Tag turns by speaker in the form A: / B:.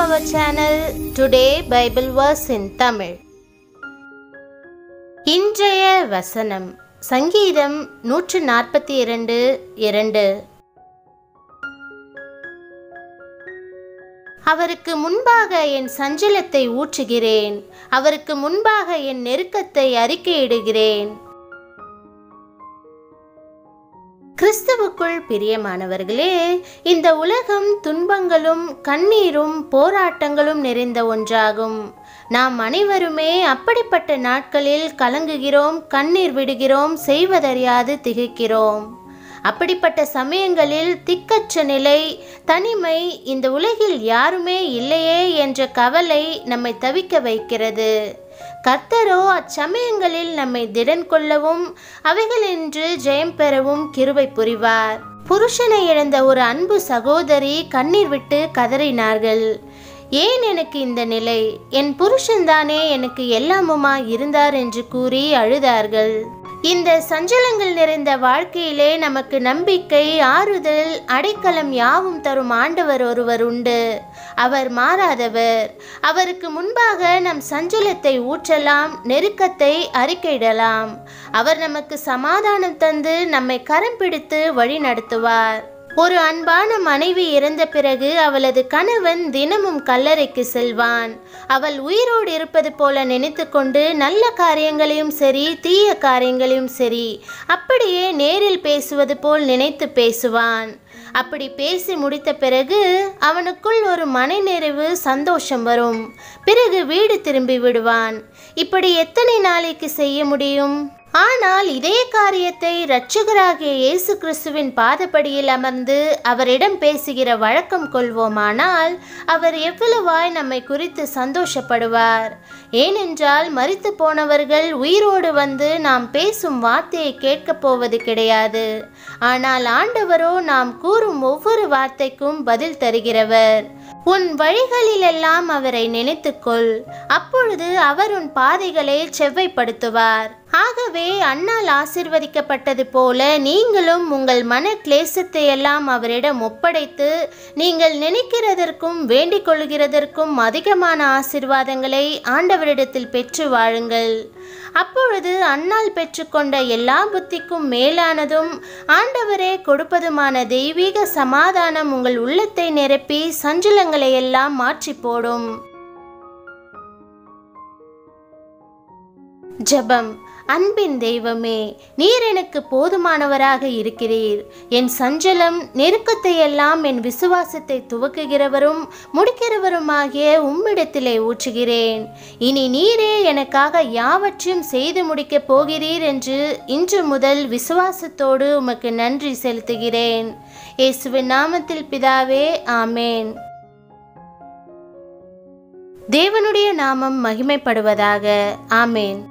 A: our channel Today Bible Verse in Tamil. இன்றைய வசனம் சங்கீதம் நூற்று நாற்பத்தி இரண்டு இரண்டு அவருக்கு முன்பாக என் சஞ்சலத்தை ஊற்றுகிறேன் அவருக்கு முன்பாக என் நெருக்கத்தை அறிக்கையிடுகிறேன் கிறிஸ்துவுக்குள் பிரியமானவர்களே இந்த உலகம் துன்பங்களும் கண்ணீரும் போராட்டங்களும் நிறைந்த ஒன்றாகும் நாம் அனைவருமே அப்படிப்பட்ட நாட்களில் கலங்குகிறோம் கண்ணீர் விடுகிறோம் செய்வதறியாது திகைக்கிறோம் அப்படிப்பட்ட சமயங்களில் திக்கற்ற நிலை தனிமை இந்த உலகில் யாருமே இல்லையே என்ற கவலை நம்மை தவிக்க வைக்கிறது கர்த்தரோ அச்சமயங்களில் நம்மை திடன் கொள்ளவும் அவைகளின்று ஜெயம் பெறவும் கிருபை புரிவார் புருஷனை இழந்த ஒரு அன்பு சகோதரி கண்ணீர் விட்டு கதறினார்கள் ஏன் எனக்கு இந்த நிலை என் புருஷன்தானே எனக்கு எல்லாமுமா இருந்தார் என்று கூறி அழுதார்கள் இந்த சஞ்சலங்கள் நிறைந்த வாழ்க்கையிலே நமக்கு நம்பிக்கை ஆறுதல் அடைக்கலம் யாவும் தரும் ஆண்டவர் ஒருவர் உண்டு அவர் மாறாதவர் அவருக்கு முன்பாக நம் சஞ்சலத்தை ஊற்றலாம் நெருக்கத்தை அறிக்கையிடலாம் அவர் நமக்கு சமாதானம் தந்து நம்மை கரம் பிடித்து வழி நடத்துவார் ஒரு அன்பான மனைவி இறந்த பிறகு அவளது கணவன் தினமும் கல்லறைக்கு செல்வான் அவள் உயிரோடு இருப்பது போல நினைத்து கொண்டு நல்ல காரியங்களையும் சரி தீய காரியங்களையும் சரி அப்படியே நேரில் பேசுவது போல் நினைத்து பேசுவான் அப்படி பேசி முடித்த பிறகு அவனுக்குள் ஒரு மனநிறைவு சந்தோஷம் வரும் பிறகு வீடு திரும்பி விடுவான் இப்படி எத்தனை நாளைக்கு செய்ய முடியும் ஆனால் இதே காரியத்தை இரட்சகராகிய இயேசு கிறிஸ்துவின் பாதப்படியில் அமர்ந்து அவரிடம் பேசுகிற வழக்கம் கொள்வோமானால் அவர் எவ்வளவாய் நம்மை குறித்து சந்தோஷப்படுவார் ஏனென்றால் மரித்து போனவர்கள் உயிரோடு வந்து நாம் பேசும் வார்த்தையை கேட்கப் போவது கிடையாது ஆனால் ஆண்டவரோ நாம் கூறும் ஒவ்வொரு வார்த்தைக்கும் பதில் தருகிறவர் உன் வழிகளிலெல்லாம் அவரை நினைத்துக்கொள் அப்பொழுது அவர் உன் பாதைகளை செவ்வைப்படுத்துவார் ஆகவே அன்னால் ஆசிர்வதிக்கப்பட்டது போல நீங்களும் உங்கள் மன கிளேசத்தை எல்லாம் அவரிடம் ஒப்படைத்து நீங்கள் நினைக்கிறதற்கும் வேண்டிக் கொள்கிறதற்கும் அதிகமான ஆசிர்வாதங்களை ஆண்டவரிடத்தில் பெற்று வாழுங்கள் அப்பொழுது அன்னால் பெற்றுக்கொண்ட எல்லா புத்திக்கும் மேலானதும் ஆண்டவரே கொடுப்பதுமான தெய்வீக சமாதானம் உங்கள் உள்ளத்தை நிரப்பி சஞ்சலங்களை எல்லாம் மாற்றி போடும் ஜெபம் அன்பின் தெய்வமே நீர் எனக்கு போதுமானவராக இருக்கிறீர் என் சஞ்சலம் நெருக்கத்தை எல்லாம் என் விசுவாசத்தை துவக்குகிறவரும் முடிக்கிறவருமாகிய உம்மிடத்திலே ஊற்றுகிறேன் இனி நீரே எனக்காக யாவற்றையும் செய்து முடிக்கப் போகிறீர் என்று இன்று முதல் விசுவாசத்தோடு உமக்கு நன்றி செலுத்துகிறேன் இயேசுவின் நாமத்தில் பிதாவே ஆமேன் தேவனுடைய நாமம் மகிமைப்படுவதாக ஆமேன்